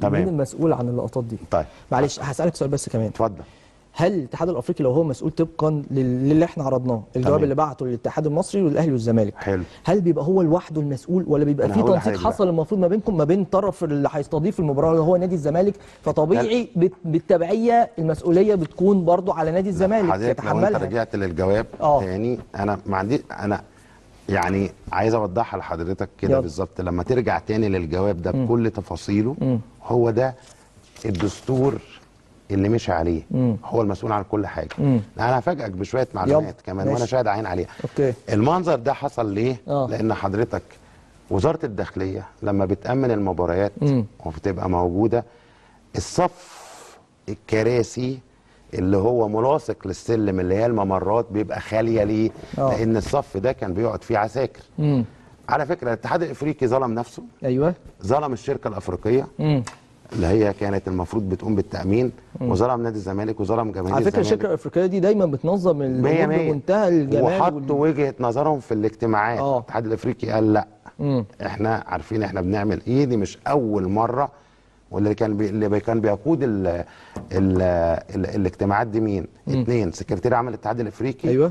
تمام. مين المسؤول عن اللقطات دي طيب معلش هسالك سؤال بس كمان اتفضل هل الاتحاد الافريقي لو هو مسؤول طبقا لل- للي احنا عرضناه الجواب تمام. اللي بعته للاتحاد المصري والاهلي والزمالك حلو. هل بيبقى هو لوحده المسؤول ولا بيبقى أنا في هقول تنسيق لحضرتك بقى. حصل المفروض ما بينكم ما بين الطرف اللي هيستضيف المباراه اللي هو نادي الزمالك فطبيعي بت- بالتبعيه المسؤوليه بتكون برضو على نادي الزمالك حضرتك لو انت يتحملها رجعت للجواب اه. تاني انا ما عندي انا يعني عايز اوضحها لحضرتك كده يلا. بالظبط لما ترجع تاني للجواب ده بكل تفاصيله هو ده الدستور اللي مشي عليه هو المسؤول عن كل حاجه انا هفاجئك بشويه معلومات كمان وانا ماشي. شاهد عين عليها اوكي المنظر ده حصل ليه اه. لان حضرتك وزاره الداخليه لما بتامن المباريات مم. وبتبقى موجوده الصف الكراسي اللي هو ملاصق للسلم اللي هي الممرات بيبقى خاليه ليه اه. لان الصف ده كان بيقعد فيه عساكر امم على فكره الاتحاد الافريقي ظلم نفسه ايوه ظلم الشركه الافريقيه امم اللي هي كانت المفروض بتقوم بالتامين وظلم نادي الزمالك وظلم جماهير على فكره الزمالك الشركه الافريقيه دي دايما بتنظم مية الامور مية بمنتهى الجمال وحطوا وجهه نظرهم في الاجتماعات اه. الاتحاد الافريقي قال لا مم. احنا عارفين احنا بنعمل ايه دي مش اول مره واللي كان بي... اللي بي- كان بيقود ال... ال... ال... الاجتماعات دي مين؟ اثنين سكرتير عام الاتحاد الافريقي ايوه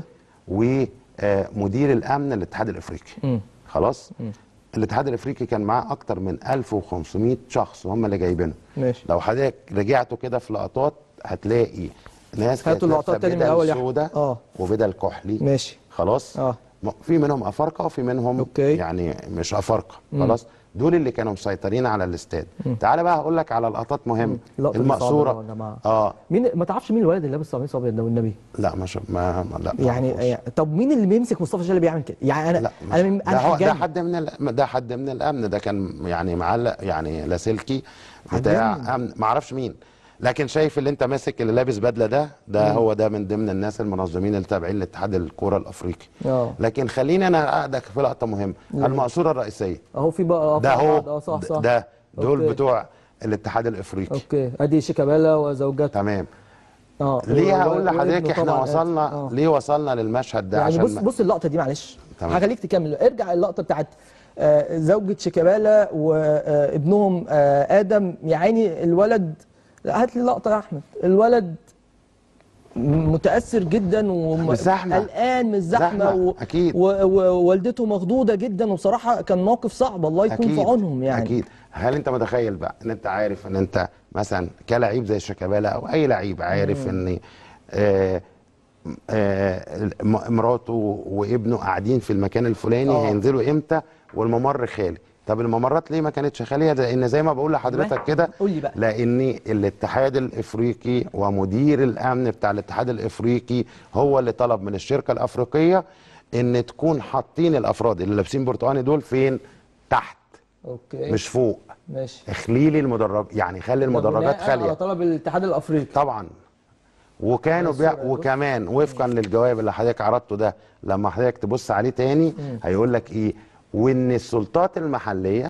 ومدير الامن للاتحاد الافريقي مم. خلاص؟ الاتحاد الافريقي كان معاه اكتر من 1500 شخص هم اللي جايبينهم ماشي لو حضرتك رجعتوا كده في لقطات هتلاقي ناس كانت هاتوا اللقطات لابسة تاني من بدل الأول يا أحمد. سودا اه. وبدل كحلي ماشي خلاص اه. م- في منهم افارقه وفي منهم أوكي. يعني مش افارقه خلاص دول اللي كانوا مسيطرين على الاستاد تعال بقى هقول لك على لقطات مهمه اللقطة دي المقصوره صعبة يا جماعة. اه مين ما تعرفش مين الولد اللي لابس قميص ابيض ده والنبي لا ما, شا... ما... ما لا ما يعني, أعرفوش. يعني طب مين اللي بيمسك مصطفى شلبي بيعمل كده يعني انا لا انا مش... من ده, انا هو ده هتجنن. حد من ال... ده حد من الامن ده كان يعني معلق يعني لاسلكي بتاع امن ما اعرفش مين لكن شايف اللي انت ماسك اللي لابس بدله ده ده هو ده من ضمن الناس المنظمين اللي تابعين لاتحاد الكوره الافريقي اه لكن خليني انا اقعدك في لقطه مهمه المقصوره الرئيسيه اهو في بقى ده في هو بعض. اه صح صح ده دول أوكي. بتوع الاتحاد الافريقي اوكي ادي شيكابالا وزوجته تمام اه ليه و- هقول و- لحضرتك وابنه احنا طبعاً. وصلنا آه. ليه وصلنا للمشهد ده يعني عشان بص ما- بص اللقطه دي معلش تمام. هخليك تكمل ارجع اللقطه بتاعت آه، زوجة شيكابالا وابنهم ادم يا عيني الولد لا هات لي اللقطه يا احمد الولد متاثر جدا بالزحمة. وقلقان من الزحمه زحمة، و... أكيد. و... ووالدته مخضوضه جدا وبصراحه كان موقف صعب الله يكون في عونهم يعني اكيد هل انت متخيل بقى ان انت عارف ان انت مثلا كلاعب زي شيكابالا او اي لعيب عارف ان آه آه م- مراته وابنه قاعدين في المكان الفلاني آه. هينزلوا امتى والممر خالي طب الممرات ليه ما كانتش خاليه لان زي ما بقول لحضرتك كده قول لي بقى. لان الاتحاد الافريقي ومدير الامن بتاع الاتحاد الافريقي هو اللي طلب من الشركه الافريقيه ان تكون حاطين الافراد اللي لابسين برتقاني دول فين تحت اوكي مش فوق ماشي اخلي لي المدرج يعني خلي ده المدرجات بناء على خاليه طلب الاتحاد الافريقي طبعا وكانوا على بيع الصورة، بص. وكمان وفقا للجواب اللي حضرتك عرضته ده لما حضرتك تبص عليه تاني هيقول لك ايه وان السلطات المحليه